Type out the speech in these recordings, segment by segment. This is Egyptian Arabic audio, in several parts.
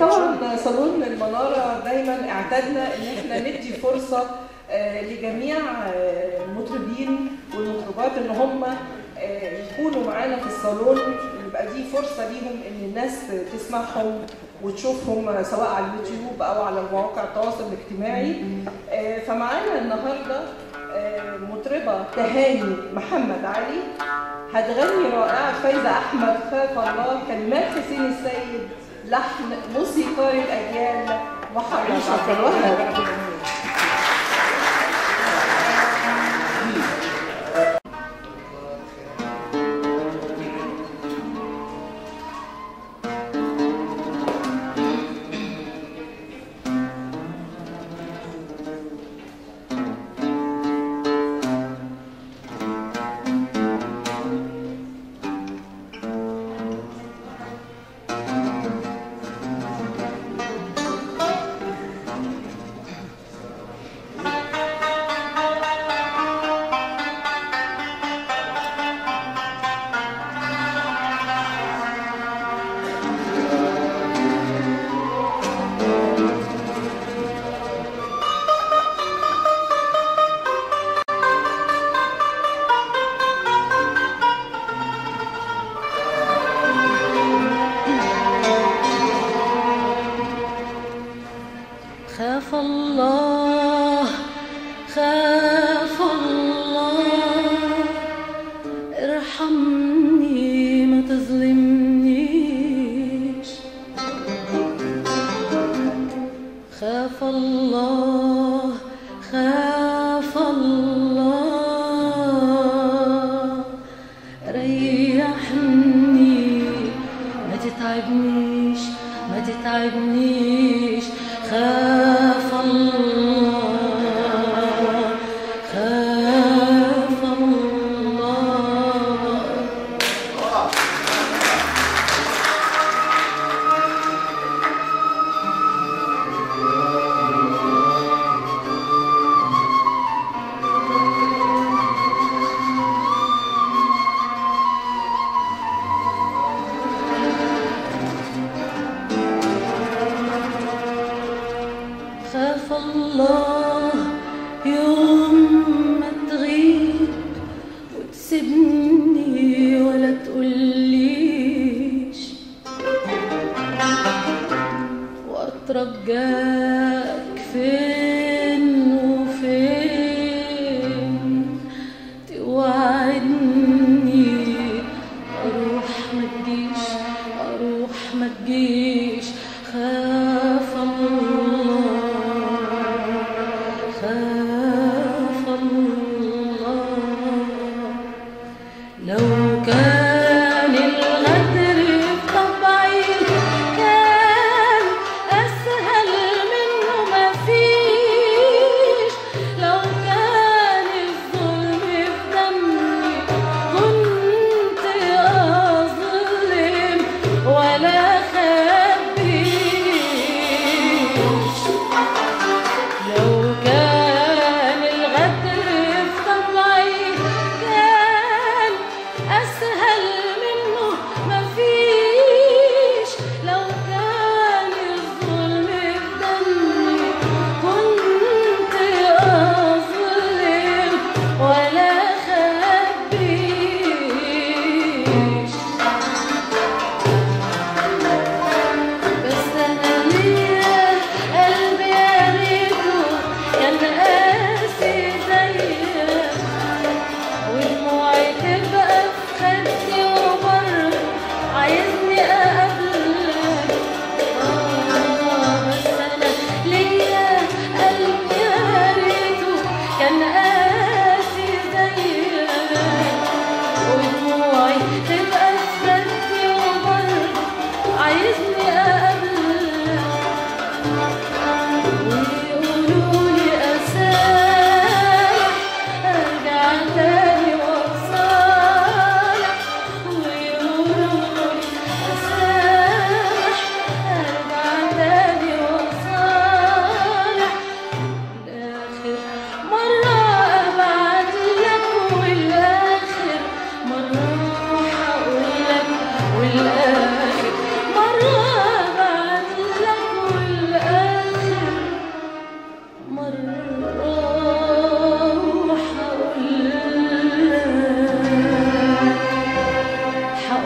طبعا صالون المناره دايما اعتدنا ان احنا ندي فرصه آه، لجميع آه، المطربين والمطربات ان هم آه، يكونوا معانا في الصالون يبقى دي فرصه ليهم ان الناس تسمعهم وتشوفهم سواء على اليوتيوب او على مواقع التواصل الاجتماعي آه، فمعانا النهارده آه، مطربه تهاني محمد علي هتغني رائعه فايزه احمد خاف الله كلمات حسين السيد لحن موسيقار الاجيال محمد عبد الوهاب خاف الله خاف الله ارحمني ما تظلمنيش خاف الله خاف الله ريحني ما تتعبنيش ما تتعبنيش خاف الله خاف الله خاف الله يوم ما تغيب وتسيبني ولا تقوليش واترجاك فين وفين توعدني اروح ما تجيش اروح ما تجيش خاف الله خاف الله لو كان الغدر بطبعي كان أسهل منه ما فيش لو كان الظلم في دمي كنت أظلم ولا خبيش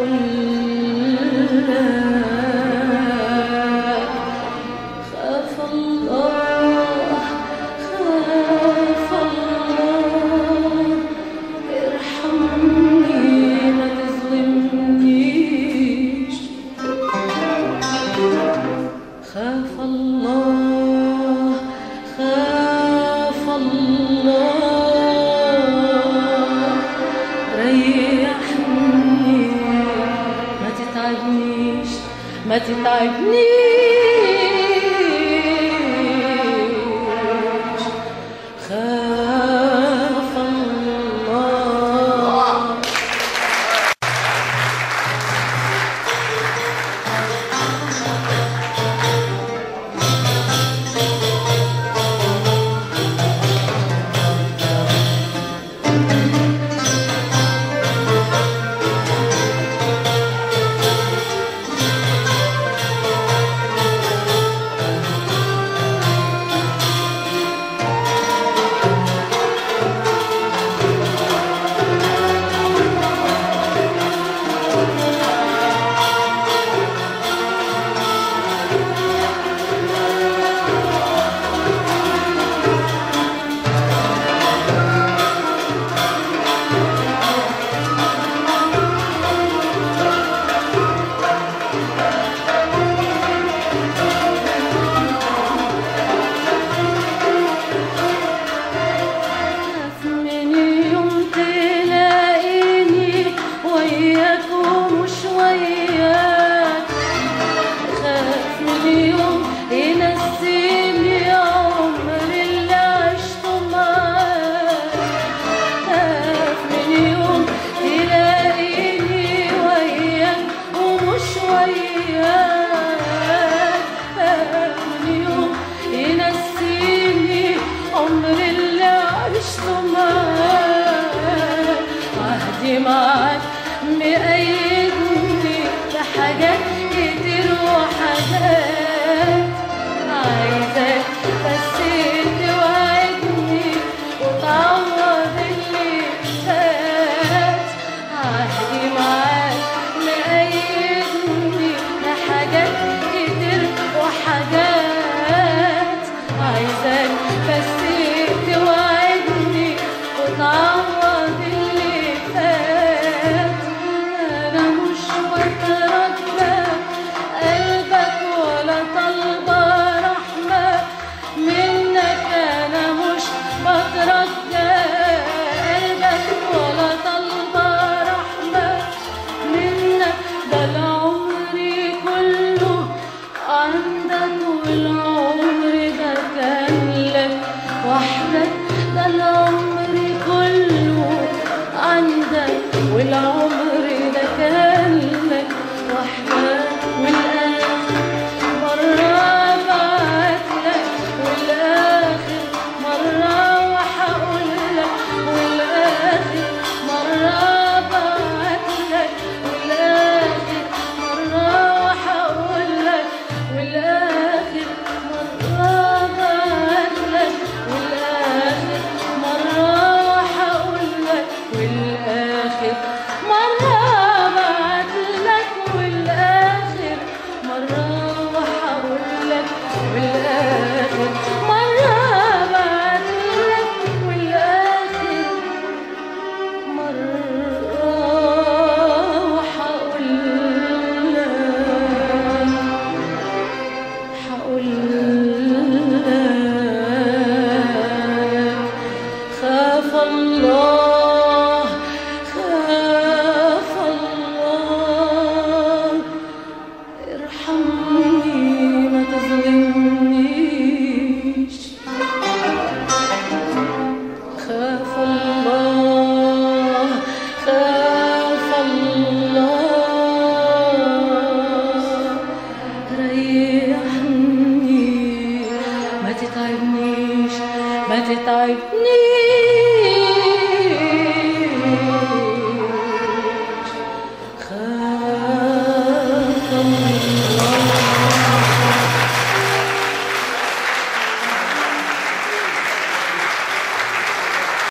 أقول لك خاف الله خاف الله ارحمني ما تظلمنيش خاف الله خاف الله ريحني ما تتعبنيش ما تتعبنيش خاف الله خاف من يوم تلاقيني وياك ومش وياك خاف من يوم ينسيني عمر اللي عشته معاك خاف من يوم تلاقيني وياك ومش وياك خاف من يوم ينسيني عمر اللي عشته معاك عهدي معاك مقيدني بحاجات كتير وحاجات عايزاك بس توعدني وتعوض اللي فات عهدي معاك مقيدني بحاجات كتير وحاجات عايزاك بس توعدني وتعوض اللي فات انا مش بتردد قلبك ولا طالبه رحمه منك انا مش بتردد قلبك ولا طالبه رحمه منك ده العمر كله عندك والعمر ده كان لك وحدك ده العمر كله عندك والعمر ده كان لك وحدك